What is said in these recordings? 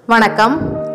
வணக்கம்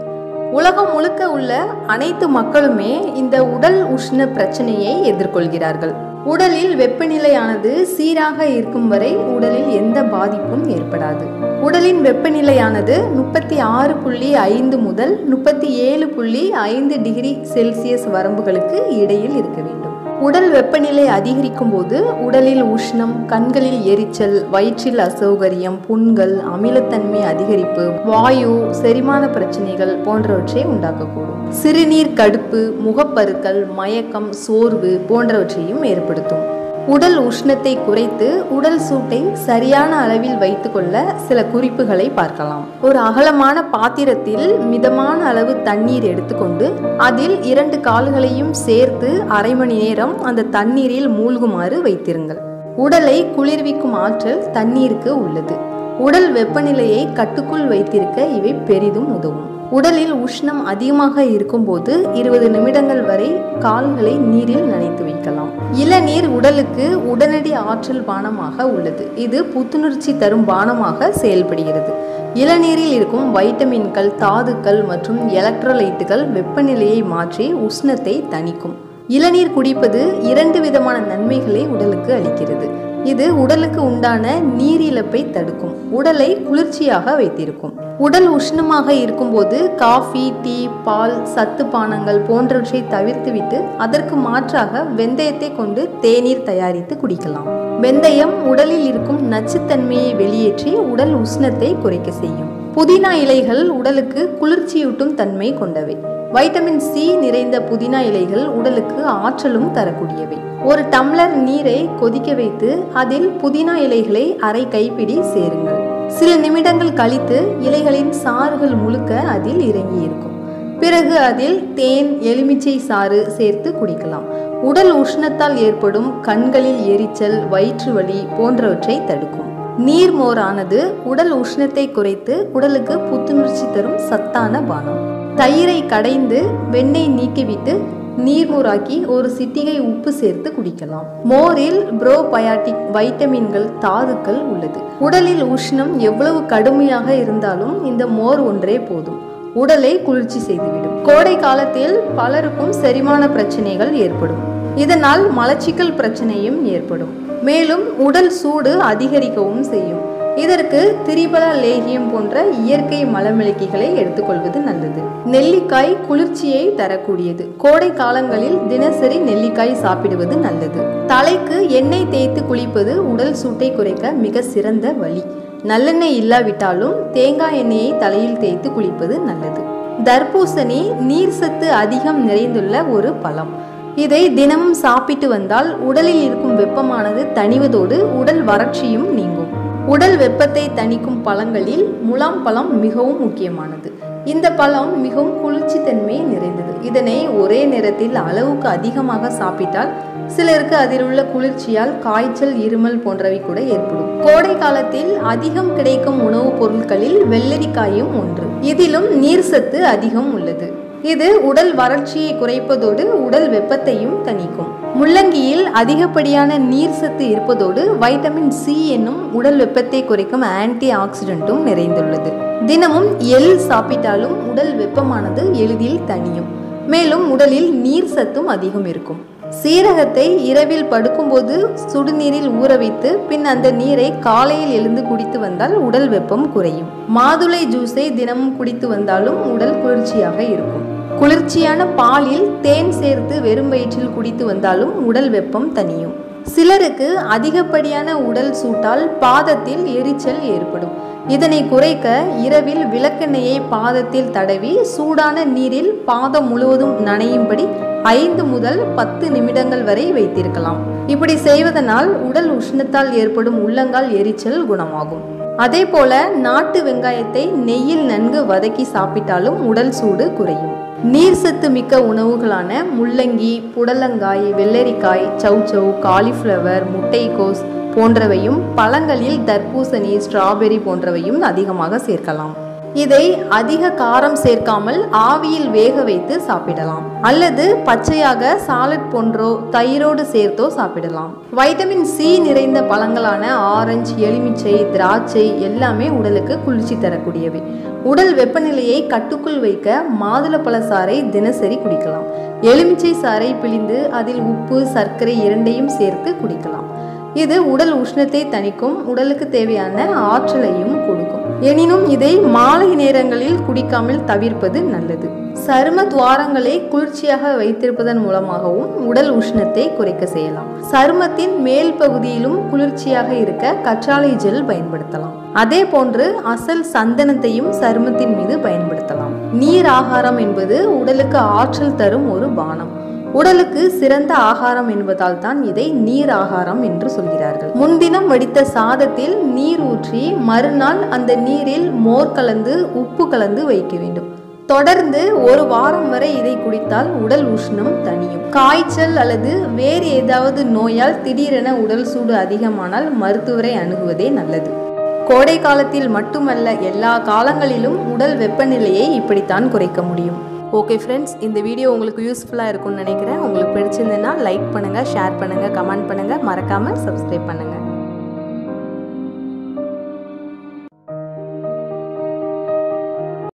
உலகம் முழுக்க உள்ள அனைத்து மக்களுமே இந்த உடல் உஷ்ண பிரச்சனையை எதிர்கொள்கிறார்கள் உடலில் வெப்பநிலையானது சீராக இருக்கும் வரை உடலில் எந்த பாதிப்பும் ஏற்படாது உடலின் வெப்பநிலையானது முப்பத்தி ஆறு புள்ளி ஐந்து முதல் முப்பத்தி ஏழு புள்ளி ஐந்து டிகிரி செல்சியஸ் வரம்புகளுக்கு இடையில் இருக்க வேண்டும் உடல் வெப்பநிலை அதிகரிக்கும் போது உடலில் உஷ்ணம் கண்களில் எரிச்சல் வயிற்றில் அசௌகரியம் புண்கள் அமிலத்தன்மை அதிகரிப்பு வாயு செரிமான பிரச்சனைகள் போன்றவற்றை உண்டாக்கக்கூடும் சிறுநீர் கடுப்பு முகப்பருக்கள் மயக்கம் சோர்வு போன்றவற்றையும் ஏற்படுத்தும் உடல் உஷ்ணத்தை குறைத்து உடல் சூட்டை சரியான அளவில் வைத்துக்கொள்ள சில குறிப்புகளை பார்க்கலாம் ஒரு அகலமான பாத்திரத்தில் மிதமான அளவு தண்ணீர் எடுத்துக்கொண்டு அதில் இரண்டு கால்களையும் சேர்த்து அரை மணி நேரம் அந்த தண்ணீரில் மூழ்குமாறு வைத்திருங்கள் உடலை குளிர்விக்கும் ஆற்றல் தண்ணீருக்கு உள்ளது உடல் வெப்பநிலையை கட்டுக்குள் வைத்திருக்க இவை பெரிதும் உதவும் உடலில் உஷ்ணம் அதிகமாக இருக்கும்போது இருபது நிமிடங்கள் வரை கால்களை நீரில் நனைத்து வைக்கலாம் இளநீர் உடலுக்கு உடனடி ஆற்றல் பானமாக உள்ளது இது புத்துணர்ச்சி தரும் பானமாக செயல்படுகிறது இளநீரில் இருக்கும் வைட்டமின்கள் தாதுக்கள் மற்றும் எலக்ட்ரோலைட்டுகள் வெப்பநிலையை மாற்றி உஷ்ணத்தை தணிக்கும் இளநீர் குடிப்பது இரண்டு விதமான நன்மைகளை உடலுக்கு அளிக்கிறது இது உடலுக்கு உண்டான நீரிழப்பை தடுக்கும் உடலை குளிர்ச்சியாக வைத்திருக்கும் உடல் உஷ்ணமாக இருக்கும்போது காஃபி டீ பால் சத்து பானங்கள் போன்றவற்றை தவிர்த்துவிட்டு அதற்கு மாற்றாக வெந்தயத்தை கொண்டு தேநீர் தயாரித்து குடிக்கலாம் வெந்தயம் உடலில் இருக்கும் நச்சுத்தன்மையை வெளியேற்றி உடல் உஷ்ணத்தை குறைக்க செய்யும் புதினா இலைகள் உடலுக்கு குளிர்ச்சியூட்டும் தன்மை கொண்டவை வைட்டமின் சி நிறைந்த புதினா இலைகள் உடலுக்கு ஆற்றலும் தரக்கூடியவை ஒரு டம்ளர் நீரை கொதிக்க வைத்து அதில் புதினா இலைகளை அரை கைப்பிடி சேருங்கள் சில நிமிடங்கள் கழித்து இலைகளின் சாறுகள் முழுக்க அதில் இறங்கி இருக்கும் பிறகு அதில் தேன் எலுமிச்சை சாறு சேர்த்து குடிக்கலாம் உடல் உஷ்ணத்தால் ஏற்படும் கண்களில் எரிச்சல் வயிற்று வலி போன்றவற்றை தடுக்கும் நீர்மோரானது உடல் உஷ்ணத்தை குறைத்து உடலுக்கு புத்துணர்ச்சி தரும் சத்தான பானம் தயிரை கடைந்து வெண்ணெய் நீக்கிவிட்டு நீர்மோராக்கி ஒரு சிட்டிகை உப்பு சேர்த்து குடிக்கலாம் மோரில் புரோபயாட்டிக் வைட்டமின்கள் தாதுக்கள் உள்ளது உடலில் உஷ்ணம் எவ்வளவு கடுமையாக இருந்தாலும் இந்த மோர் ஒன்றே போதும் உடலை குளிர்ச்சி செய்துவிடும் கோடை காலத்தில் பலருக்கும் செரிமான பிரச்சனைகள் ஏற்படும் இதனால் மலச்சிக்கல் பிரச்சனையும் ஏற்படும் மேலும் உடல் சூடு அதிகரிக்கவும் செய்யும் இதற்கு திரிபலா லேகியம் போன்ற இயற்கை மலமிளக்கிகளை எடுத்துக்கொள்வது நல்லது நெல்லிக்காய் குளிர்ச்சியை தரக்கூடியது கோடை காலங்களில் தினசரி நெல்லிக்காய் சாப்பிடுவது நல்லது தலைக்கு எண்ணெய் தேய்த்து குளிப்பது உடல் சூட்டை குறைக்க மிக சிறந்த வழி நல்லெண்ணெய் இல்லாவிட்டாலும் தேங்காய் எண்ணெயை தலையில் தேய்த்து குளிப்பது நல்லது தர்பூசணி நீர் சத்து அதிகம் நிறைந்துள்ள ஒரு பழம் இதை தினமும் சாப்பிட்டு வந்தால் உடலில் இருக்கும் வெப்பமானது தணிவதோடு உடல் வறட்சியும் நீங்கும் உடல் வெப்பத்தை தணிக்கும் பழங்களில் முலாம் பழம் மிகவும் முக்கியமானது இந்த பழம் மிகவும் குளிர்ச்சி தன்மை நிறைந்தது இதனை ஒரே நேரத்தில் அளவுக்கு அதிகமாக சாப்பிட்டால் சிலருக்கு அதில் உள்ள குளிர்ச்சியால் காய்ச்சல் இருமல் போன்றவை கூட ஏற்படும் கோடை காலத்தில் அதிகம் கிடைக்கும் உணவுப் பொருட்களில் வெள்ளரிக்காயும் ஒன்று இதிலும் நீர் சத்து அதிகம் உள்ளது இது உடல் வறட்சியை குறைப்பதோடு உடல் வெப்பத்தையும் தணிக்கும் முள்ளங்கியில் அதிகப்படியான நீர் சத்து இருப்பதோடு வைட்டமின் சி என்னும் உடல் வெப்பத்தை குறைக்கும் ஆன்டி ஆக்சிடென்ட்டும் நிறைந்துள்ளது தினமும் எள் சாப்பிட்டாலும் உடல் வெப்பமானது எளிதில் தணியும் மேலும் உடலில் நீர் சத்தும் அதிகம் இருக்கும் சீரகத்தை இரவில் படுக்கும்போது சுடுநீரில் ஊற வைத்து பின் அந்த நீரை காலையில் எழுந்து குடித்து வந்தால் உடல் வெப்பம் குறையும் மாதுளை ஜூஸை தினமும் குடித்து வந்தாலும் உடல் குளிர்ச்சியாக இருக்கும் குளிர்ச்சியான பாலில் தேன் சேர்த்து வெறும் வயிற்றில் குடித்து வந்தாலும் உடல் வெப்பம் தணியும் சிலருக்கு அதிகப்படியான உடல் சூட்டால் பாதத்தில் எரிச்சல் ஏற்படும் இதனை குறைக்க இரவில் விளக்கெண்ணெயை பாதத்தில் தடவி சூடான நீரில் பாதம் முழுவதும் நனையும்படி ஐந்து முதல் பத்து நிமிடங்கள் வரை வைத்திருக்கலாம் இப்படி செய்வதனால் உடல் உஷ்ணத்தால் ஏற்படும் உள்ளங்கால் எரிச்சல் குணமாகும் அதே போல நாட்டு வெங்காயத்தை நெய்யில் நன்கு வதக்கி சாப்பிட்டாலும் உடல் சூடு குறையும் நீர் சத்து மிக்க உணவுகளான முள்ளங்கி புடலங்காய் வெள்ளரிக்காய் சௌச்சௌ காலிஃப்ளவர் முட்டைக்கோஸ் போன்றவையும் பழங்களில் தர்பூசணி ஸ்ட்ராபெரி போன்றவையும் அதிகமாக சேர்க்கலாம் இதை அதிக காரம் சேர்க்காமல் ஆவியில் வேக வைத்து சாப்பிடலாம் அல்லது பச்சையாக சாலட் போன்றோ தயிரோடு சேர்த்தோ சாப்பிடலாம் வைட்டமின் சி நிறைந்த பழங்களான ஆரஞ்சு எலுமிச்சை திராட்சை எல்லாமே உடலுக்கு குளிர்ச்சி தரக்கூடியவை உடல் வெப்பநிலையை கட்டுக்குள் வைக்க மாதுளப்பழ சாறை தினசரி குடிக்கலாம் எலுமிச்சை சாறை பிழிந்து அதில் உப்பு சர்க்கரை இரண்டையும் சேர்த்து குடிக்கலாம் இது உடல் உஷ்ணத்தை தணிக்கும் உடலுக்கு தேவையான ஆற்றலையும் கொடுக்கும் எனினும் இதை மாலை நேரங்களில் குடிக்காமல் தவிர்ப்பது நல்லது சரும துவாரங்களை குளிர்ச்சியாக வைத்திருப்பதன் மூலமாகவும் உடல் உஷ்ணத்தை குறைக்க செய்யலாம் சருமத்தின் மேல் பகுதியிலும் குளிர்ச்சியாக இருக்க கற்றாழை ஜெல் பயன்படுத்தலாம் அதே போன்று அசல் சந்தனத்தையும் சருமத்தின் மீது பயன்படுத்தலாம் நீர் ஆகாரம் என்பது உடலுக்கு ஆற்றல் தரும் ஒரு பானம் உடலுக்கு சிறந்த ஆகாரம் என்பதால் தான் இதை நீர் ஆகாரம் என்று சொல்கிறார்கள் முன்தினம் வடித்த சாதத்தில் நீர் ஊற்றி மறுநாள் அந்த நீரில் மோர் கலந்து உப்பு கலந்து வைக்க வேண்டும் தொடர்ந்து ஒரு வாரம் வரை இதை குடித்தால் உடல் உஷ்ணம் தணியும் காய்ச்சல் அல்லது வேறு ஏதாவது நோயால் திடீரென உடல் சூடு அதிகமானால் மருத்துவரை அணுகுவதே நல்லது கோடை காலத்தில் மட்டுமல்ல எல்லா காலங்களிலும் உடல் வெப்பநிலையை இப்படித்தான் குறைக்க முடியும் ஓகே ஃப்ரெண்ட்ஸ் இந்த வீடியோ உங்களுக்கு யூஸ்ஃபுல்லாக இருக்கும்னு நினைக்கிறேன் உங்களுக்கு பிடிச்சிருந்ததுன்னா லைக் பண்ணுங்கள் ஷேர் பண்ணுங்கள் கமெண்ட் பண்ணுங்கள் மறக்காமல் சப்ஸ்கிரைப் பண்ணுங்கள்